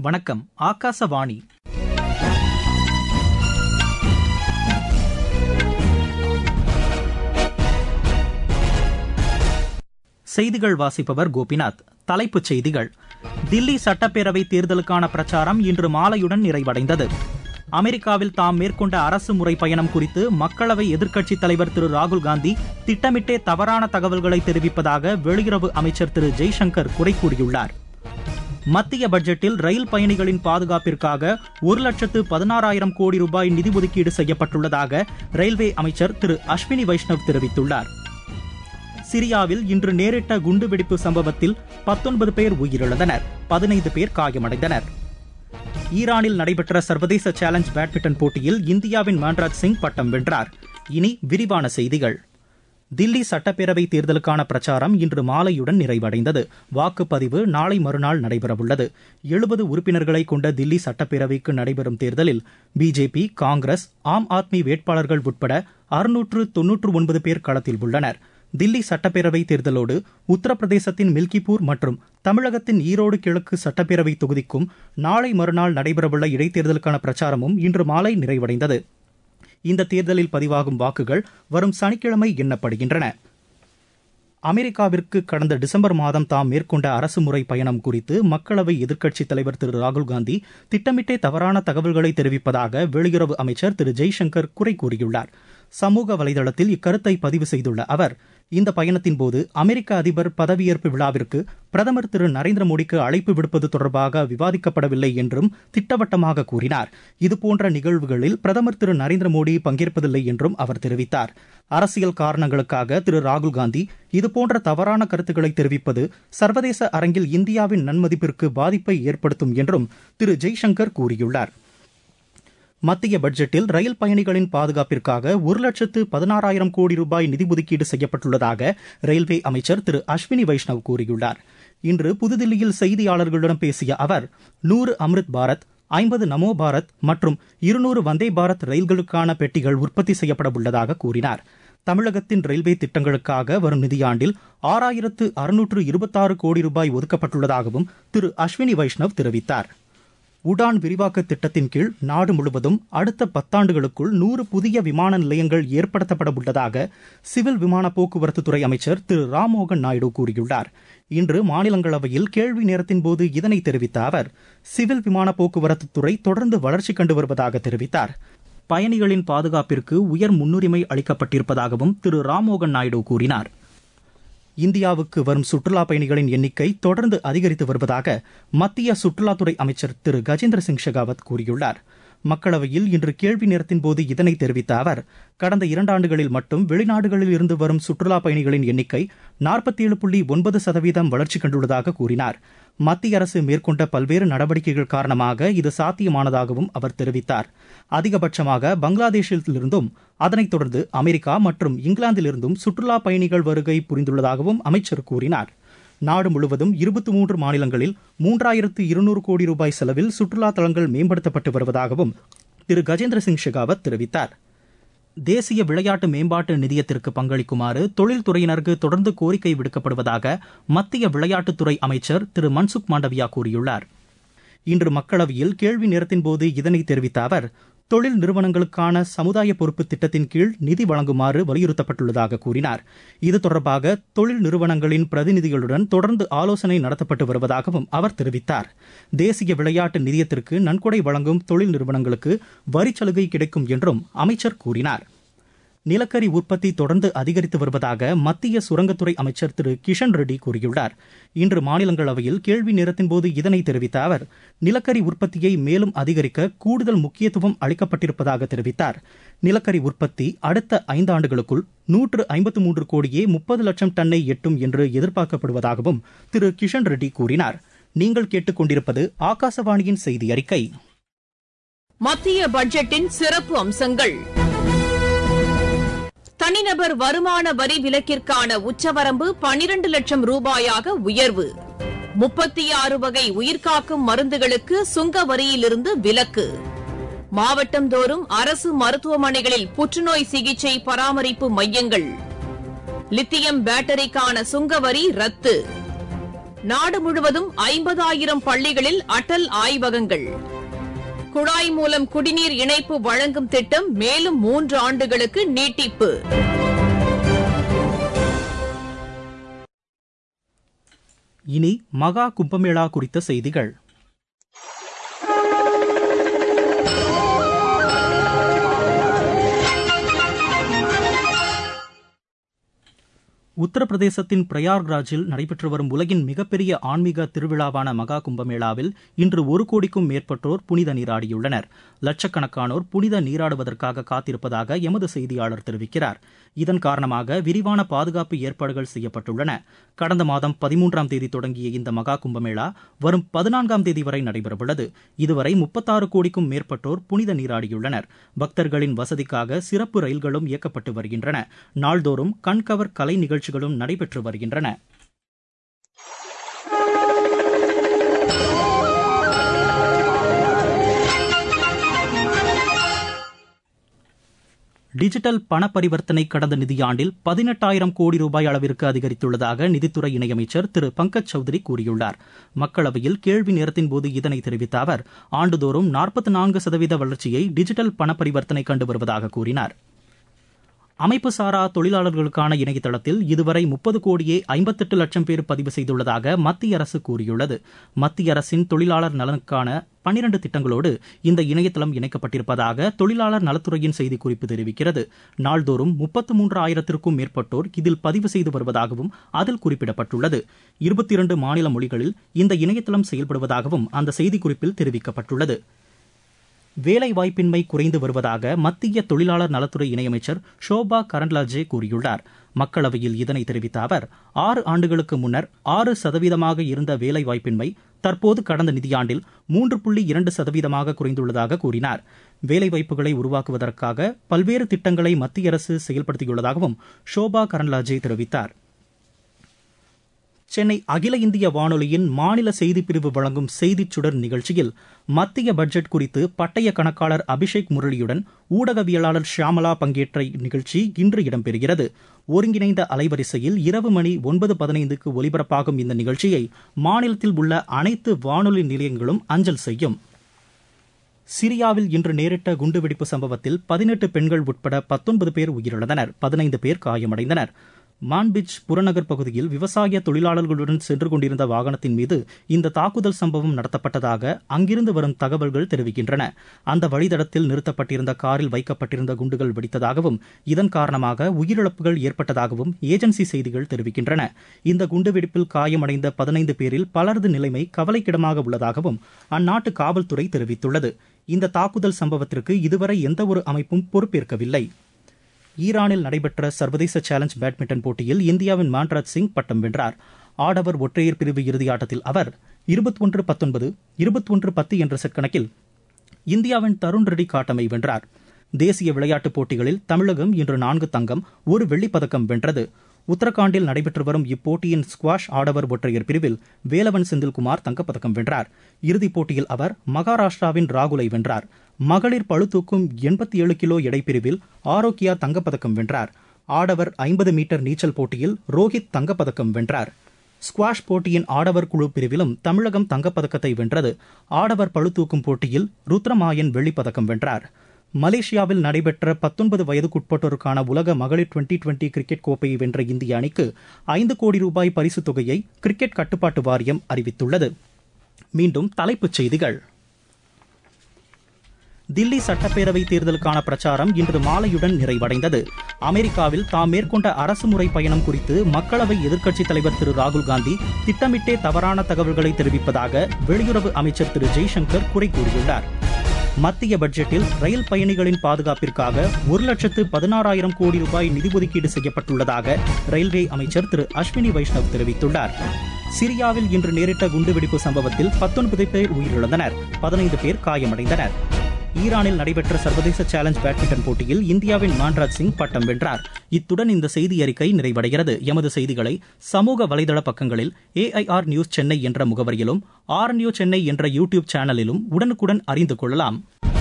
வணக்கம் ஆகாசவாணி செய்திகள் வாசிப்பவர் கோபிநாத் தலைப்புச் செய்திகள் தில்லி சட்டப்பேரவை தேர்தலுக்கான பிரச்சாரம் இன்று மாலையுடன் நிறைவடைந்தது அமெரிக்காவில் தாம் மேற்கொண்ட அரசு முறை பயணம் குறித்து மக்களவை எதிர்க்கட்சித் தலைவர் திரு ராகுல் காந்தி திட்டமிட்டே தவறான தகவல்களை தெரிவிப்பதாக வெளியுறவு அமைச்சர் திரு ஜெய்சங்கர் குறை கூறியுள்ளார் மத்திய பட்ஜெட்டில் ரயில் பயணிகளின் பாதுகாப்பிற்காக ஒரு லட்சத்து பதினாறாயிரம் கோடி ரூபாய் நிதி ஒதுக்கீடு செய்யப்பட்டுள்ளதாக ரயில்வே அமைச்சர் திரு அஸ்வினி வைஷ்ணவ் தெரிவித்துள்ளார் சிரியாவில் இன்று நேரிட்ட குண்டுவெடிப்பு சம்பவத்தில் பத்தொன்பது பேர் உயிரிழந்தனர் பதினைந்து பேர் காயமடைந்தனர் ஈரானில் நடைபெற்ற சர்வதேச சேலஞ்ச் பேட்மிண்டன் போட்டியில் இந்தியாவின் மான்ராஜ் சிங் பட்டம் வென்றார் இனி விரிவான செய்திகள் தில்லி சட்டப்பேரவை தேர்தலுக்கான பிரச்சாரம் இன்று மாலையுடன் நிறைவடைந்தது வாக்குப்பதிவு நாளை மறுநாள் நடைபெறவுள்ளது எழுபது உறுப்பினர்களை கொண்ட தில்லி சட்டப்பேரவைக்கு நடைபெறும் தேர்தலில் பிஜேபி காங்கிரஸ் ஆம் ஆத்மி வேட்பாளர்கள் உட்பட அறுநூற்று தொன்னூற்று ஒன்பது பேர் களத்தில் உள்ளனர் தில்லி சட்டப்பேரவை தேர்தலோடு உத்தரப்பிரதேசத்தின் மில்கிப்பூர் மற்றும் தமிழகத்தின் ஈரோடு கிழக்கு சட்டப்பேரவை தொகுதிக்கும் நாளை மறுநாள் நடைபெறவுள்ள இடைத்தேர்தலுக்கான பிரச்சாரமும் இன்று மாலை நிறைவடைந்தது இந்த தேர்தலில் பதிவாகும் வாக்குகள் வரும் சனிக்கிழமை எண்ணப்படுகின்றன அமெரிக்காவிற்கு கடந்த டிசம்பர் மாதம் தாம் மேற்கொண்ட அரசுமுறை பயணம் குறித்து மக்களவை எதிர்க்கட்சித் தலைவர் திரு ராகுல்காந்தி திட்டமிட்டே தவறான தகவல்களை தெரிவிப்பதாக வெளியுறவு அமைச்சர் திரு ஜெய்சங்கர் குறை கூறியுள்ளார் சமூக வலைதளத்தில் இக்கருத்தை பதிவு செய்துள்ள அவர் இந்த பயணத்தின்போது அமெரிக்க அதிபர் பதவியேற்பு விழாவிற்கு பிரதமர் திரு நரேந்திர மோடிக்கு அழைப்பு விடுப்பது தொடர்பாக விவாதிக்கப்படவில்லை என்றும் திட்டவட்டமாக கூறினார் இதுபோன்ற நிகழ்வுகளில் பிரதமர் திரு நரேந்திர மோடி பங்கேற்பதில்லை என்றும் அவர் தெரிவித்தார் அரசியல் காரணங்களுக்காக திரு ராகுல்காந்தி இதுபோன்ற தவறான கருத்துக்களை தெரிவிப்பது சர்வதேச அரங்கில் இந்தியாவின் நன்மதிப்பிற்கு பாதிப்பை ஏற்படுத்தும் என்றும் திரு ஜெய்சங்கர் கூறியுள்ளார் மத்திய பட்ஜெட்டில் ரயில் பயணிகளின் பாதுகாப்பிற்காக ஒரு லட்சத்து பதினாறாயிரம் கோடி ரூபாய் நிதி ஒதுக்கீடு செய்யப்பட்டுள்ளதாக ரயில்வே அமைச்சர் திரு அஸ்வினி வைஷ்ணவ் கூறியுள்ளார் இன்று புதுதில்லியில் செய்தியாளர்களிடம் பேசிய அவர் நூறு அம்ரித் பாரத் ஐம்பது நமோ பாரத் மற்றும் இருநூறு வந்தே பாரத் ரயில்களுக்கான பெட்டிகள் உற்பத்தி செய்யப்பட உள்ளதாக கூறினார் தமிழகத்தின் ரயில்வே திட்டங்களுக்காக வரும் நிதியாண்டில் ஆறாயிரத்து அறுநூற்று இருபத்தாறு கோடி ரூபாய் ஒதுக்கப்பட்டுள்ளதாகவும் திரு அஸ்வினி வைஷ்ணவ் தெரிவித்தார் உடான் விரிவாக்க திட்டத்தின் கீழ் நாடு முழுவதும் அடுத்த பத்தாண்டுகளுக்குள் நூறு புதிய விமான நிலையங்கள் ஏற்படுத்தப்பட உள்ளதாக சிவில் விமான போக்குவரத்துத்துறை அமைச்சர் திரு ராம்மோகன் நாயுடு கூறியுள்ளார் இன்று மாநிலங்களவையில் கேள்வி நேரத்தின் போது இதனை தெரிவித்த அவர் சிவில் விமான போக்குவரத்துத்துறை தொடர்ந்து வளர்ச்சி கண்டு வருவதாக தெரிவித்தார் பயணிகளின் பாதுகாப்பிற்கு உயர் முன்னுரிமை அளிக்கப்பட்டிருப்பதாகவும் திரு ராம்மோகன் நாயுடு கூறினார் இந்தியாவுக்கு வரும் சுற்றுலா பயணிகளின் எண்ணிக்கை தொடர்ந்து அதிகரித்து வருவதாக மத்திய சுற்றுலாத்துறை அமைச்சர் திரு கஜேந்திர சிங் ஷெகாவத் கூறியுள்ளார் மக்களவையில் இன்று கேள்வி நேரத்தின் போது இதனை தெரிவித்த அவர் கடந்த இரண்டாண்டுகளில் மட்டும் வெளிநாடுகளில் இருந்து வரும் சுற்றுலா பயணிகளின் எண்ணிக்கை நாற்பத்தி ஏழு புள்ளி ஒன்பது சதவீதம் வளர்ச்சி கண்டுள்ளதாக கூறினார் மத்திய அரசு மேற்கொண்ட பல்வேறு நடவடிக்கைகள் காரணமாக இது சாத்தியமானதாகவும் அவர் தெரிவித்தார் அதிகபட்சமாக பங்களாதேஷிலிருந்தும் அதனைத் தொடர்ந்து அமெரிக்கா மற்றும் இங்கிலாந்திலிருந்தும் சுற்றுலா பயணிகள் வருகை புரிந்துள்ளதாகவும் அமைச்சர் கூறினார் நாடு முழுவதும் இருபத்தி மூன்று மாநிலங்களில் மூன்றாயிரத்து இருநூறு கோடி ரூபாய் செலவில் சுற்றுலா தலங்கள் மேம்படுத்தப்பட்டு வருவதாகவும் திரு கஜேந்திர சிங் ஷெகாவத் தெரிவித்தார் தேசிய விளையாட்டு மேம்பாட்டு நிதியத்திற்கு பங்களிக்குமாறு தொழில்துறையினருக்கு தொடர்ந்து கோரிக்கை விடுக்கப்படுவதாக மத்திய விளையாட்டுத்துறை அமைச்சர் திரு மன்சுக் மாண்டவியா கூறியுள்ளார் இன்று மக்களவையில் கேள்வி நேரத்தின்போது இதனை தெரிவித்த அவர் தொழில் நிறுவனங்களுக்கான சமுதாய பொறுப்பு திட்டத்தின் கீழ் நிதி வழங்குமாறு வலியுறுத்தப்பட்டுள்ளதாக கூறினார் இது தொடர்பாக தொழில் நிறுவனங்களின் பிரதிநிதிகளுடன் தொடர்ந்து ஆலோசனை நடத்தப்பட்டு வருவதாகவும் அவர் தெரிவித்தார் தேசிய விளையாட்டு நிதியத்திற்கு நன்கொடை வழங்கும் தொழில் நிறுவனங்களுக்கு வரிச்சலுகை கிடைக்கும் என்றும் அமைச்சர் கூறினார் நிலக்கரி உற்பத்தி தொடர்ந்து அதிகரித்து வருவதாக மத்திய சுரங்கத்துறை அமைச்சர் திரு கிஷன் ரெட்டி கூறியுள்ளார் இன்று மாநிலங்களவையில் கேள்வி நேரத்தின்போது இதனை தெரிவித்த அவர் நிலக்கரி உற்பத்தியை மேலும் அதிகரிக்க கூடுதல் முக்கியத்துவம் அளிக்கப்பட்டிருப்பதாக தெரிவித்தார் நிலக்கரி உற்பத்தி அடுத்த ஐந்தாண்டுகளுக்குள் நூற்று ஐம்பத்து மூன்று கோடியே முப்பது லட்சம் டன்னை எட்டும் என்று எதிர்பார்க்கப்படுவதாகவும் திரு கிஷன் ரெட்டி கூறினார் நீங்கள் கேட்டுக்கொண்டிருப்பது ஆகாசவாணியின் செய்தி அறிக்கை மத்திய பட்ஜெட்டின் சிறப்பு அம்சங்கள் தனிநபர் வருமான வரி விலக்கிற்கான உச்சவரம்பு பனிரண்டு லட்சம் ரூபாயாக உயர்வு முப்பத்தி ஆறு வகை உயிர்காக்கும் மருந்துகளுக்கு சுங்க வரியிலிருந்து விலக்கு மாவட்டந்தோறும் அரசு மருத்துவமனைகளில் புற்றுநோய் சிகிச்சை பராமரிப்பு மையங்கள் லித்தியம் பேட்டரிக்கான சுங்க வரி ரத்து நாடு முழுவதும் ஐம்பதாயிரம் பள்ளிகளில் அடல் ஆய்வகங்கள் குழாய் மூலம் குடிநீர் இணைப்பு வழங்கும் திட்டம் மேலும் மூன்று ஆண்டுகளுக்கு நீட்டிப்பு இனி மகா கும்பமேளா குறித்த செய்திகள் உத்தரப்பிரதேசத்தின் பிரயாக்ராஜில் நடைபெற்று வரும் உலகின் மிகப்பெரிய ஆன்மீக திருவிழாவான மகா கும்பமேளாவில் இன்று ஒரு கோடிக்கும் மேற்பட்டோர் புனித நீராடியுள்ளனர் லட்சக்கணக்கானோர் புனித நீராடுவதற்காக காத்திருப்பதாக எமது செய்தியாளர் தெரிவிக்கிறார் இதன் காரணமாக விரிவான பாதுகாப்பு ஏற்பாடுகள் செய்யப்பட்டுள்ளன கடந்த மாதம் பதிமூன்றாம் தேதி தொடங்கிய இந்த மகா கும்பமேளா வரும் பதினான்காம் தேதி வரை நடைபெறவுள்ளது இதுவரை முப்பத்தாறு கோடிக்கும் மேற்பட்டோர் புனித நீராடியுள்ளனர் பக்தர்களின் வசதிக்காக சிறப்பு ரயில்களும் இயக்கப்பட்டு வருகின்றன நாள்தோறும் கண்கவர் கலை நிகழ்ச்சிகளும் நடைபெற்று வருகின்றன டிஜிட்டல் பண பரிவர்த்தனை கடந்த நிதியாண்டில் பதினெட்டாயிரம் கோடி ரூபாய் அளவிற்கு அதிகரித்துள்ளதாக நிதித்துறை இணையமைச்சர் திரு பங்கஜ் சௌத்ரி கூறியுள்ளார் மக்களவையில் கேள்வி நேரத்தின் போது இதனை தெரிவித்த அவர் ஆண்டுதோறும் நாற்பத்தி நான்கு சதவீத வளர்ச்சியை டிஜிட்டல் பண பரிவர்த்தனை கண்டு வருவதாக கூறினார் அமைப்பு சாரா தொழிலாளர்களுக்கான இணையதளத்தில் இதுவரை முப்பது கோடியே ஐம்பத்தெட்டு லட்சம் பேர் பதிவு செய்துள்ளதாக மத்திய அரசு கூறியுள்ளது மத்திய அரசின் தொழிலாளர் நலனுக்கான பன்னிரண்டு திட்டங்களோடு இந்த இணையதளம் இணைக்கப்பட்டிருப்பதாக தொழிலாளர் நலத்துறையின் செய்திக்குறிப்பு தெரிவிக்கிறது நாள்தோறும் முப்பத்து மூன்று ஆயிரத்திற்கும் மேற்பட்டோர் இதில் பதிவு செய்து வருவதாகவும் அதில் குறிப்பிடப்பட்டுள்ளது இருபத்தி இரண்டு மாநில மொழிகளில் இந்த இணையதளம் செயல்படுவதாகவும் அந்த செய்திக்குறிப்பில் தெரிவிக்கப்பட்டுள்ளது வேலை வாய்ப்பின்மை குறைந்து வருவதாக மத்திய தொழிலாளர் நலத்துறை இணையமைச்சர் ஷோபா கரண்ட்லாஜே கூறியுள்ளார் மக்களவையில் இதனை தெரிவித்த அவர் ஆறு ஆண்டுகளுக்கு முன்னர் ஆறு சதவீதமாக இருந்த வேலை வாய்ப்பின்மை தற்போது கடந்த நிதியாண்டில் மூன்று புள்ளி இரண்டு சதவீதமாக குறைந்துள்ளதாக கூறினார் வேலைவாய்ப்புகளை உருவாக்குவதற்காக பல்வேறு திட்டங்களை மத்திய அரசு செயல்படுத்தியுள்ளதாகவும் ஷோபா கரண்லாஜே தெரிவித்தார் சென்னை அகில இந்திய வானொலியின் மாநில செய்திப்பிரிவு வழங்கும் செய்திச் சுடர் நிகழ்ச்சியில் மத்திய பட்ஜெட் குறித்து பட்டய கணக்காளர் அபிஷேக் முரளியுடன் ஊடகவியலாளர் ஷியாமலா பங்கேற்ற நிகழ்ச்சி இன்று இடம்பெறுகிறது ஒருங்கிணைந்த அலைவரிசையில் இரவு மணி ஒன்பது பதினைந்துக்கு ஒலிபரப்பாகும் இந்த நிகழ்ச்சியை மாநிலத்தில் உள்ள அனைத்து வானொலி நிலையங்களும் அஞ்சல் செய்யும் சிரியாவில் இன்று நேரிட்ட குண்டுவெடிப்பு சம்பவத்தில் பதினெட்டு பெண்கள் உட்பட பத்தொன்பது பேர் உயிரிழந்தனர் பதினைந்து பேர் காயமடைந்தனர் மான்பிச் புறநகர் பகுதியில் விவசாய தொழிலாளர்களுடன் சென்று கொண்டிருந்த வாகனத்தின் மீது இந்த தாக்குதல் சம்பவம் நடத்தப்பட்டதாக அங்கிருந்து வரும் தகவல்கள் தெரிவிக்கின்றன அந்த வழித்தடத்தில் நிறுத்தப்பட்டிருந்த காரில் வைக்கப்பட்டிருந்த குண்டுகள் வெடித்ததாகவும் இதன் காரணமாக உயிரிழப்புகள் ஏற்பட்டதாகவும் ஏஜென்சி செய்திகள் தெரிவிக்கின்றன இந்த குண்டுவெடிப்பில் காயமடைந்த பதினைந்து பேரில் பலரது நிலைமை கவலைக்கிடமாக உள்ளதாகவும் அந்நாட்டு காவல்துறை தெரிவித்துள்ளது இந்த தாக்குதல் சம்பவத்திற்கு இதுவரை எந்தவொரு அமைப்பும் பொறுப்பேற்கவில்லை ஈரானில் நடைபெற்ற சர்வதேச சேலஞ்ச் பேட்மிண்டன் போட்டியில் இந்தியாவின் மான்ராஜ் சிங் பட்டம் வென்றார் ஆடவர் ஒற்றையர் பிரிவு இறுதியாட்டத்தில் அவர் இருபத்தொன்று பத்தொன்பது இருபத்தொன்று பத்து என்ற செட் கணக்கில் இந்தியாவின் தருண் ரெட்டி காட்டமை வென்றார் தேசிய விளையாட்டுப் போட்டிகளில் தமிழகம் இன்று நான்கு தங்கம் ஒரு வெள்ளிப் பதக்கம் வென்றது உத்தரகாண்டில் நடைபெற்று வரும் இப்போட்டியின் ஸ்குவாஷ் ஆடவர் ஒற்றையர் பிரிவில் வேலவன் செந்தில்குமார் தங்கப்பதக்கம் வென்றார் இறுதிப் போட்டியில் அவர் மகாராஷ்டிராவின் ராகுலை வென்றார் மகளிர் பளுதூக்கும் எண்பத்தி ஏழு கிலோ எடைப்பிரிவில் ஆரோக்கியா தங்கப்பதக்கம் வென்றார் ஆடவர் ஐம்பது மீட்டர் நீச்சல் போட்டியில் ரோஹித் தங்கப்பதக்கம் வென்றார் ஸ்குவாஷ் போட்டியின் ஆடவர் குழு பிரிவிலும் தமிழகம் தங்கப்பதக்கத்தை வென்றது ஆடவர் பளுதூக்கும் போட்டியில் ருத்ரமாயன் வெள்ளிப்பதக்கம் வென்றார் மலேசியாவில் நடைபெற்ற பத்தொன்பது வயதுக்குட்பட்டோருக்கான உலக மகளிர் டுவெண்டி டுவெண்டி கிரிக்கெட் கோப்பையை வென்ற இந்திய அணிக்கு ஐந்து கோடி ரூபாய் பரிசுத் தொகையை கிரிக்கெட் கட்டுப்பாட்டு வாரியம் அறிவித்துள்ளது மீண்டும் தலைப்புச் செய்திகள் தில்லி சட்டப்பேரவை தேர்தலுக்கான பிரச்சாரம் இன்று மாலையுடன் நிறைவடைந்தது அமெரிக்காவில் தாம் மேற்கொண்ட அரசுமுறை பயணம் குறித்து மக்களவை எதிர்க்கட்சித் தலைவர் திரு ராகுல் காந்தி திட்டமிட்டே தவறான தகவல்களை தெரிவிப்பதாக வெளியுறவு அமைச்சர் திரு ஜெய்சங்கர் குறை கூறியுள்ளார் மத்திய பட்ஜெட்டில் ரயில் பயணிகளின் பாதுகாப்பிற்காக ஒரு லட்சத்து பதினாறாயிரம் கோடி ரூபாய் நிதி ஒதுக்கீடு செய்யப்பட்டுள்ளதாக ரயில்வே அமைச்சர் திரு அஸ்வினி வைஷ்ணவ் தெரிவித்துள்ளார் சிரியாவில் இன்று நேரிட்ட குண்டுவெடிப்பு சம்பவத்தில் பத்தொன்பது பேர் உயிரிழந்தனர் பதினைந்து பேர் காயமடைந்தனர் ஈரானில் நடைபெற்ற சர்வதேச சேலஞ்ச் பேட்மிண்டன் போட்டியில் இந்தியாவின் மான்ராஜ் சிங் பட்டம் வென்றார் இத்துடன் இந்த செய்தி அறிக்கை நிறைவடைகிறது எமது செய்திகளை சமூக வலைதள பக்கங்களில் ஏஐஆர் நியூஸ் சென்னை என்ற முகவரியிலும் ஆர் நியூஸ் சென்னை என்ற யூடியூப் சேனலிலும் உடனுக்குடன் அறிந்து கொள்ளலாம்